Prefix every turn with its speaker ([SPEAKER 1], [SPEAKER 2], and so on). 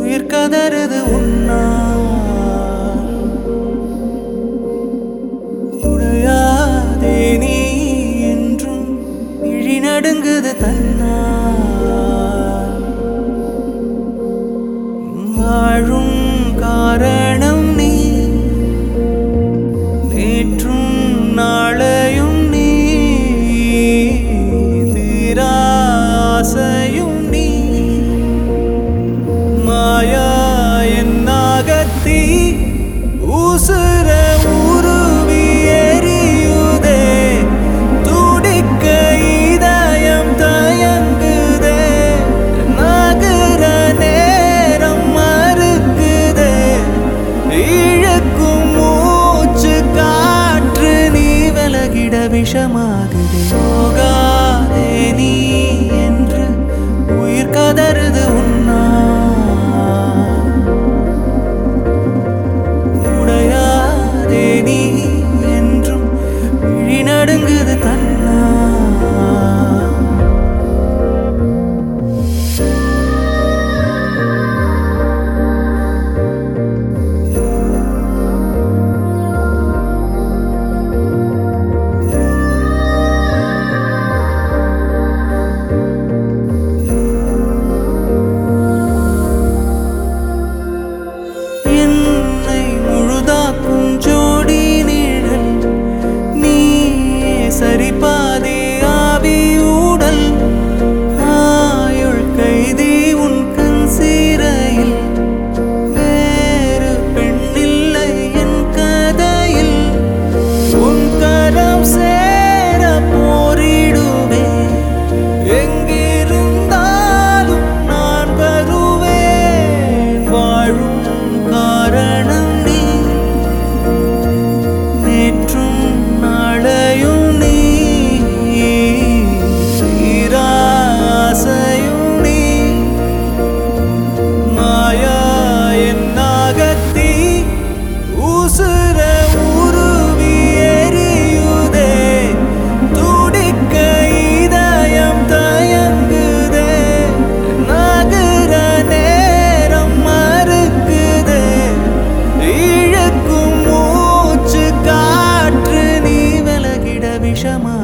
[SPEAKER 1] உயிர் கதறுது உன்னா உடையாதே நீ என்றும் இழி நடுங்குது தன்னா வாழும் காரணம் நீ நேற்றும் நாளையும் நீ தீராசையும் நீ மாயா என்னாகத்தி உசுர உருவி எரியுதே துடிக்க இதயம் தயங்குதே நகர நேரம் மறுக்குதே இழக்கும் மூச்சு காற்று நீ விலகிட விஷமாகுதே போகாதே நீ என்று உயிர் கதறுது உன்னா உடையாதே நீ என்றும் விழி நடுங்குது தன்னா என்னை முழுதாக்கும் ஜோடி நிழல் நீயே சரிபாதி ஆவி ஊடல் ஆயுள் கைதி உன் கண் சீரையில் வேறு பெண்ணில்லை என் கதையில் உன் கரம் சேர போரிடுவே எங்கிருந்தாலும் நான் வருவேன் வாழும் காரணம் நீ நேற்றும் நாளையும் நீ தீராசையும் நீ மாயா என்னாகத்தி உசுர உருவி எரியுதே துடிக்க இதயம் தயங்குதே நகர நேரம் மறுக்குதே இழக்கும் மூச்சு காற்று நீ விலகிட விஷமா